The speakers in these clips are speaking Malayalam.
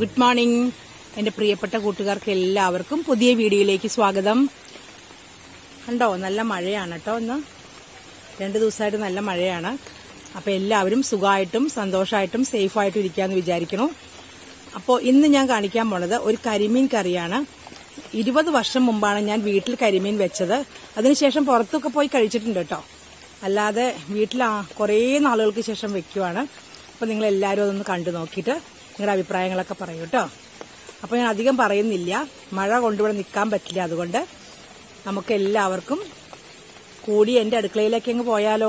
ഗുഡ് മോർണിംഗ് എൻ്റെ പ്രിയപ്പെട്ട കൂട്ടുകാർക്ക് എല്ലാവർക്കും പുതിയ വീഡിയോയിലേക്ക് സ്വാഗതം കണ്ടോ നല്ല മഴയാണ് കേട്ടോ ഇന്ന് രണ്ട് ദിവസമായിട്ട് നല്ല മഴയാണ് അപ്പോൾ എല്ലാവരും സുഖമായിട്ടും സന്തോഷമായിട്ടും സേഫായിട്ടും ഇരിക്കാമെന്ന് വിചാരിക്കണം അപ്പോൾ ഇന്ന് ഞാൻ കാണിക്കാൻ പോണത് ഒരു കരിമീൻ കറിയാണ് ഇരുപത് വർഷം മുമ്പാണ് ഞാൻ വീട്ടിൽ കരിമീൻ വെച്ചത് അതിനുശേഷം പുറത്തൊക്കെ പോയി കഴിച്ചിട്ടുണ്ട് കേട്ടോ അല്ലാതെ വീട്ടിൽ ആ കുറേ നാളുകൾക്ക് ശേഷം വെക്കുവാണ് അപ്പോൾ നിങ്ങൾ എല്ലാവരും അതൊന്ന് കണ്ടു നോക്കിയിട്ട് നിങ്ങളുടെ അഭിപ്രായങ്ങളൊക്കെ പറയൂ കേട്ടോ അപ്പോൾ ഞാൻ അധികം പറയുന്നില്ല മഴ കൊണ്ടിവിടെ നിൽക്കാൻ പറ്റില്ല അതുകൊണ്ട് നമുക്ക് എല്ലാവർക്കും കൂടി എൻ്റെ അടുക്കളയിലേക്ക് അങ്ങ് പോയാലോ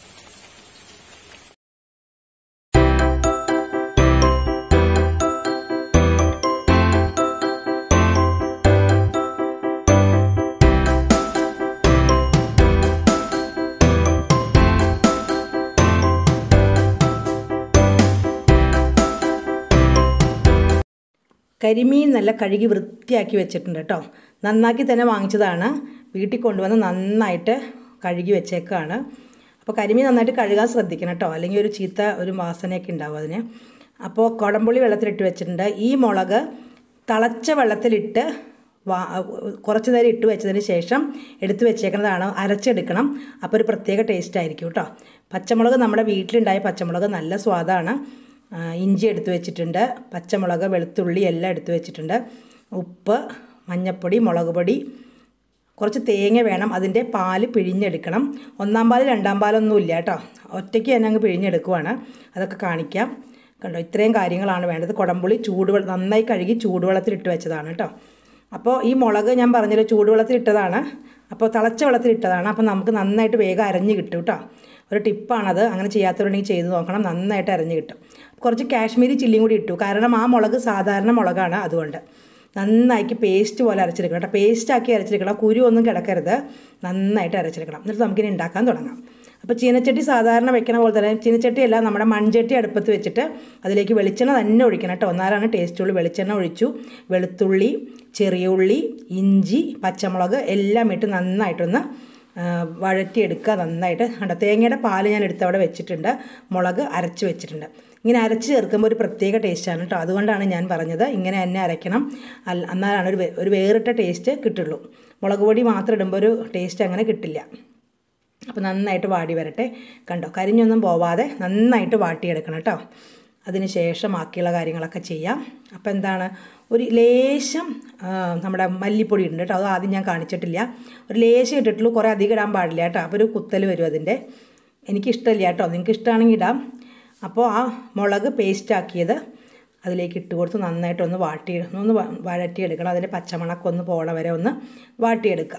കരിമീൻ നല്ല കഴുകി വൃത്തിയാക്കി വെച്ചിട്ടുണ്ട് കേട്ടോ നന്നാക്കി തന്നെ വാങ്ങിച്ചതാണ് വീട്ടിൽ കൊണ്ടുവന്ന് നന്നായിട്ട് കഴുകി വെച്ചേക്കാണ് അപ്പോൾ കരിമീൻ നന്നായിട്ട് കഴുകാൻ ശ്രദ്ധിക്കണം കേട്ടോ അല്ലെങ്കിൽ ഒരു ചീത്ത ഒരു വാസനയൊക്കെ ഉണ്ടാവും അതിന് അപ്പോൾ കുടംപുളി വെള്ളത്തിലിട്ട് വെച്ചിട്ടുണ്ട് ഈ മുളക് തിളച്ച വെള്ളത്തിലിട്ട് വാ കുറച്ച് നേരം ഇട്ട് വെച്ചതിന് ശേഷം എടുത്ത് വെച്ചേക്കുന്നതാണ് അരച്ചെടുക്കണം അപ്പോൾ ഒരു പ്രത്യേക ടേസ്റ്റ് ആയിരിക്കും കേട്ടോ പച്ചമുളക് നമ്മുടെ വീട്ടിലുണ്ടായ പച്ചമുളക് നല്ല സ്വാദാണ് ഇഞ്ചി എടുത്തു വെച്ചിട്ടുണ്ട് പച്ചമുളക് വെളുത്തുള്ളി എല്ലാം എടുത്തു വെച്ചിട്ടുണ്ട് ഉപ്പ് മഞ്ഞൾപ്പൊടി മുളക് പൊടി കുറച്ച് തേങ്ങ വേണം അതിൻ്റെ പാല് പിഴിഞ്ഞെടുക്കണം ഒന്നാം പാല് രണ്ടാം പാലൊന്നും ഇല്ല കേട്ടോ ഒറ്റയ്ക്ക് തന്നെ അങ്ങ് പിഴിഞ്ഞെടുക്കുവാണ് അതൊക്കെ കാണിക്കാം കണ്ടോ ഇത്രയും കാര്യങ്ങളാണ് വേണ്ടത് കുടംപുളി ചൂടുവെള്ളം നന്നായി കഴുകി ചൂടുവെള്ളത്തിലിട്ട് വെച്ചതാണ് കേട്ടോ അപ്പോൾ ഈ മുളക് ഞാൻ പറഞ്ഞല്ലോ ചൂടുവെള്ളത്തിലിട്ടതാണ് അപ്പോൾ തിളച്ച വെള്ളത്തിലിട്ടതാണ് അപ്പോൾ നമുക്ക് നന്നായിട്ട് വേഗം അരഞ്ഞ് കിട്ടും കേട്ടോ ഒരു ടിപ്പാണത് അങ്ങനെ ചെയ്യാത്തവരുണ്ടെങ്കിൽ ചെയ്ത് നോക്കണം നന്നായിട്ട് അരഞ്ഞ് കിട്ടും കുറച്ച് കാശ്മീരി ചില്ലിയും കൂടി ഇട്ടു കാരണം ആ മുളക് സാധാരണ മുളകാണ് അതുകൊണ്ട് നന്നായിട്ട് പേസ്റ്റ് പോലെ അരച്ചെടുക്കണം കേട്ടോ പേസ്റ്റാക്കി അരച്ചെടുക്കണം കുരു ഒന്നും കിടക്കരുത് നന്നായിട്ട് അരച്ചെടുക്കണം എന്നിട്ട് നമുക്കിനി ഉണ്ടാക്കാൻ തുടങ്ങാം അപ്പോൾ ചീനച്ചട്ടി സാധാരണ വെക്കണ പോലെ തന്നെ ചീനച്ചട്ടിയല്ല നമ്മുടെ മൺചട്ടി അടുപ്പത്ത് വെച്ചിട്ട് അതിലേക്ക് വെളിച്ചെണ്ണ തന്നെ ഒഴിക്കണം കേട്ടോ ഒന്നാലാണ് ടേസ്റ്റുള്ളൂ വെളിച്ചെണ്ണ ഒഴിച്ചു വെളുത്തുള്ളി ചെറിയ ഉള്ളി ഇഞ്ചി പച്ചമുളക് എല്ലാം ഇട്ട് നന്നായിട്ടൊന്ന് വഴറ്റിയെടുക്കുക നന്നായിട്ട് കണ്ടോ തേങ്ങയുടെ പാല് ഞാൻ എടുത്ത് അവിടെ വെച്ചിട്ടുണ്ട് മുളക് അരച്ച് വെച്ചിട്ടുണ്ട് ഇങ്ങനെ അരച്ച് ചേർക്കുമ്പോൾ ഒരു പ്രത്യേക ടേസ്റ്റാണ് കേട്ടോ അതുകൊണ്ടാണ് ഞാൻ പറഞ്ഞത് ഇങ്ങനെ തന്നെ അരയ്ക്കണം അല്ല എന്നാലാണ് ഒരു ഒരു വേറിട്ട ടേസ്റ്റ് കിട്ടുള്ളൂ മുളക് പൊടി മാത്രം ഇടുമ്പോൾ ഒരു ടേസ്റ്റ് അങ്ങനെ കിട്ടില്ല അപ്പോൾ നന്നായിട്ട് വാടി വരട്ടെ കണ്ടോ കരിഞ്ഞൊന്നും പോവാതെ നന്നായിട്ട് വാട്ടിയെടുക്കണം കേട്ടോ അതിന് ശേഷം ബാക്കിയുള്ള കാര്യങ്ങളൊക്കെ ചെയ്യാം അപ്പോൾ എന്താണ് ഒരു ലേശം നമ്മുടെ മല്ലിപ്പൊടി ഉണ്ട് കേട്ടോ അത് ആദ്യം ഞാൻ കാണിച്ചിട്ടില്ല ഒരു ലേശം ഇട്ടിട്ടുള്ളൂ കുറേ അധികം ഇടാൻ പാടില്ല കേട്ടോ അപ്പോൾ ഒരു കുത്തൽ വരും അതിൻ്റെ എനിക്കിഷ്ടമില്ല കേട്ടോ നിങ്ങൾക്ക് ഇഷ്ടമാണെങ്കിൽ ഇടാം അപ്പോൾ ആ മുളക് പേസ്റ്റാക്കിയത് അതിലേക്ക് ഇട്ട് കൊടുത്ത് നന്നായിട്ടൊന്ന് വാട്ടി ഒന്ന് വഴറ്റിയെടുക്കണം അതിൻ്റെ പച്ചമണക്കം ഒന്ന് പോണ വരെ ഒന്ന് വാട്ടിയെടുക്കുക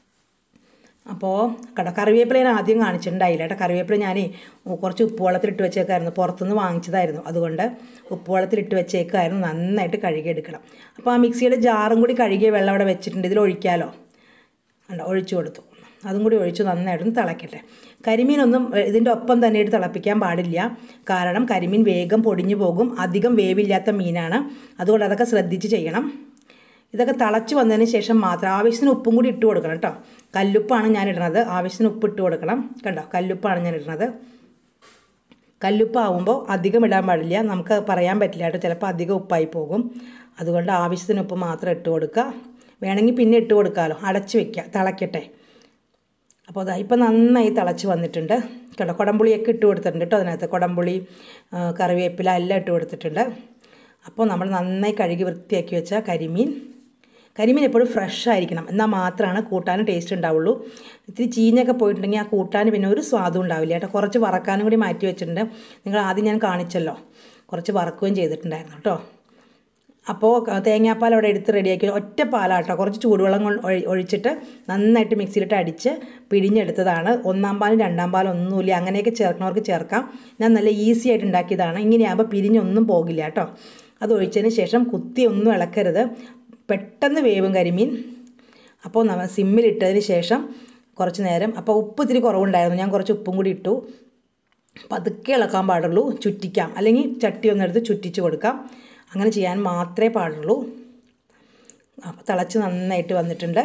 അപ്പോൾ കട കറിവേപ്പില ഞാൻ ആദ്യം കാണിച്ചിട്ടുണ്ടായില്ല കേട്ടോ കറിവേപ്പില ഞാൻ കുറച്ച് ഉപ്പ് വെള്ളത്തിലിട്ട് വെച്ചേക്കായിരുന്നു പുറത്തുനിന്ന് വാങ്ങിച്ചതായിരുന്നു അതുകൊണ്ട് ഉപ്പ് വെള്ളത്തിലിട്ട് വെച്ചേക്കായിരുന്നു നന്നായിട്ട് കഴുകിയെടുക്കണം അപ്പോൾ ആ മിക്സിയുടെ ജാറും കൂടി കഴുകിയ വെള്ളം അവിടെ വെച്ചിട്ടുണ്ട് ഇതിൽ ഒഴിക്കാമല്ലോ ഉണ്ടോ ഒഴിച്ചു കൊടുത്തു അതും കൂടി ഒഴിച്ച് നന്നായിട്ടൊന്ന് തിളക്കട്ടെ കരിമീനൊന്നും ഇതിൻ്റെ ഒപ്പം തന്നെ ഇട്ട് തിളപ്പിക്കാൻ പാടില്ല കാരണം കരിമീൻ വേഗം പൊടിഞ്ഞു പോകും അധികം വേവില്ലാത്ത മീനാണ് അതുകൊണ്ട് അതൊക്കെ ശ്രദ്ധിച്ച് ചെയ്യണം ഇതൊക്കെ തിളച്ച് വന്നതിന് ശേഷം മാത്രം ആവശ്യത്തിന് ഉപ്പും കൂടി ഇട്ട് കൊടുക്കണം കേട്ടോ കല്ലുപ്പാണ് ഞാൻ ഇടുന്നത് ആവശ്യത്തിന് ഉപ്പ് ഇട്ട് കൊടുക്കണം കണ്ടോ കല്ലുപ്പാണ് ഞാൻ ഇടുന്നത് കല്ലുപ്പാവുമ്പോൾ അധികം ഇടാൻ പാടില്ല നമുക്ക് പറയാൻ പറ്റില്ല കേട്ടോ ചിലപ്പോൾ അധികം ഉപ്പായി പോകും അതുകൊണ്ട് ആവശ്യത്തിന് ഉപ്പ് മാത്രം ഇട്ട് കൊടുക്കുക വേണമെങ്കിൽ പിന്നെ ഇട്ട് കൊടുക്കാമല്ലോ അടച്ച് വെക്കുക തിളയ്ക്കട്ടെ അപ്പോൾ അതാ ഇപ്പം നന്നായി തിളച്ച് വന്നിട്ടുണ്ട് കേട്ടോ കുടംപുളിയൊക്കെ ഇട്ട് കൊടുത്തിട്ടുണ്ട് കേട്ടോ അതിനകത്ത് കുടംപുളി കറിവേപ്പില എല്ലാം ഇട്ട് കൊടുത്തിട്ടുണ്ട് അപ്പോൾ നമ്മൾ നന്നായി കഴുകി വൃത്തിയാക്കി വെച്ച കരിമീൻ കരിമീൻ എപ്പോഴും ഫ്രഷ് ആയിരിക്കണം എന്നാൽ മാത്രമാണ് കൂട്ടാനും ടേസ്റ്റ് ഉണ്ടാവുള്ളൂ ഇത്തിരി ചീഞ്ഞൊക്കെ പോയിട്ടുണ്ടെങ്കിൽ ആ കൂട്ടാൻ പിന്നെ ഒരു സ്വാദും ഉണ്ടാവില്ല കേട്ടോ കുറച്ച് വറക്കാനും കൂടി മാറ്റി വെച്ചിട്ടുണ്ട് നിങ്ങൾ ആദ്യം ഞാൻ കാണിച്ചല്ലോ കുറച്ച് വറക്കുകയും ചെയ്തിട്ടുണ്ടായിരുന്നു കേട്ടോ അപ്പോൾ തേങ്ങാപ്പാൽ അവിടെ എടുത്ത് റെഡിയാക്കി ഒറ്റ പാലാട്ടോ കുറച്ച് ചൂടുവെള്ളം ഒഴിച്ചിട്ട് നന്നായിട്ട് മിക്സിയിലിട്ട് അടിച്ച് പിഴിഞ്ഞെടുത്തതാണ് ഒന്നാം പാലും രണ്ടാം പാലും ഒന്നുമില്ല അങ്ങനെയൊക്കെ ചേർക്കണവർക്ക് ചേർക്കാം ഞാൻ നല്ല ഈസി ആയിട്ട് ഉണ്ടാക്കിയതാണ് ഇങ്ങനെയാകുമ്പോൾ പിരിഞ്ഞൊന്നും പോകില്ല കേട്ടോ അത് ഒഴിച്ചതിന് ശേഷം കുത്തി ഒന്നും ഇളക്കരുത് പെട്ടെന്ന് വേവും കരിമീൻ അപ്പോൾ നമ്മൾ സിമ്മിലിട്ടതിന് ശേഷം കുറച്ച് നേരം അപ്പോൾ ഉപ്പ് ഇത്തിരി കുറവുണ്ടായിരുന്നു ഞാൻ കുറച്ച് ഉപ്പും കൂടി ഇട്ടു പതുക്കെ ഇളക്കാൻ പാടുള്ളൂ ചുറ്റിക്കാം അല്ലെങ്കിൽ ചട്ടി ഒന്നെടുത്ത് ചുറ്റിച്ച് കൊടുക്കാം അങ്ങനെ ചെയ്യാൻ മാത്രമേ പാടുള്ളൂ അപ്പോൾ തിളച്ച് നന്നായിട്ട് വന്നിട്ടുണ്ട്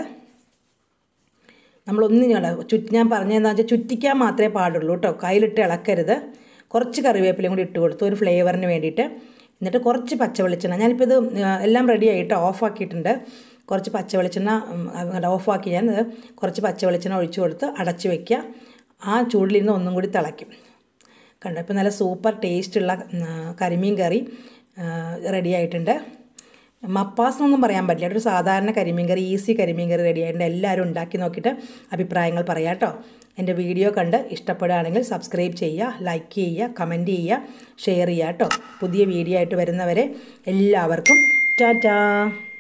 നമ്മളൊന്നിനും ചുറ്റി ഞാൻ പറഞ്ഞതെന്ന് വെച്ചാൽ ചുറ്റിക്കാൻ മാത്രമേ പാടുള്ളൂ കേട്ടോ കയ്യിലിട്ട് ഇളക്കരുത് കുറച്ച് കറിവേപ്പിലയും കൂടി ഇട്ട് കൊടുത്തു ഒരു ഫ്ലേവറിന് വേണ്ടിയിട്ട് എന്നിട്ട് കുറച്ച് പച്ച വെളിച്ചെണ്ണ ഞാനിപ്പോൾ ഇത് എല്ലാം റെഡി ആയിട്ട് ഓഫാക്കിയിട്ടുണ്ട് കുറച്ച് പച്ച വെളിച്ചെണ്ണ ഓഫാക്കി ഞാൻ കുറച്ച് പച്ച വെളിച്ചെണ്ണ ഒഴിച്ചു കൊടുത്ത് അടച്ച് വയ്ക്കുക ആ ചൂടിലിരുന്ന് ഒന്നും കൂടി തിളയ്ക്കും കണ്ടോ ഇപ്പോൾ നല്ല സൂപ്പർ ടേസ്റ്റുള്ള കരിമീൻ കറി റെഡി ആയിട്ടുണ്ട് മപ്പാസ് എന്നൊന്നും പറയാൻ പറ്റില്ല ഒരു സാധാരണ കരിമീൻ കറി ഈസി കരിമീൻ കറി റെഡി ആയിട്ടുണ്ട് എല്ലാവരും ഉണ്ടാക്കി നോക്കിയിട്ട് അഭിപ്രായങ്ങൾ പറയാം കേട്ടോ എൻ്റെ വീഡിയോ കണ്ട് ഇഷ്ടപ്പെടുകയാണെങ്കിൽ സബ്സ്ക്രൈബ് ചെയ്യുക ലൈക്ക് ചെയ്യുക കമൻറ്റ് ചെയ്യുക ഷെയർ ചെയ്യുക കേട്ടോ പുതിയ വീഡിയോ ആയിട്ട് വരുന്നവരെ എല്ലാവർക്കും ടാറ്റാ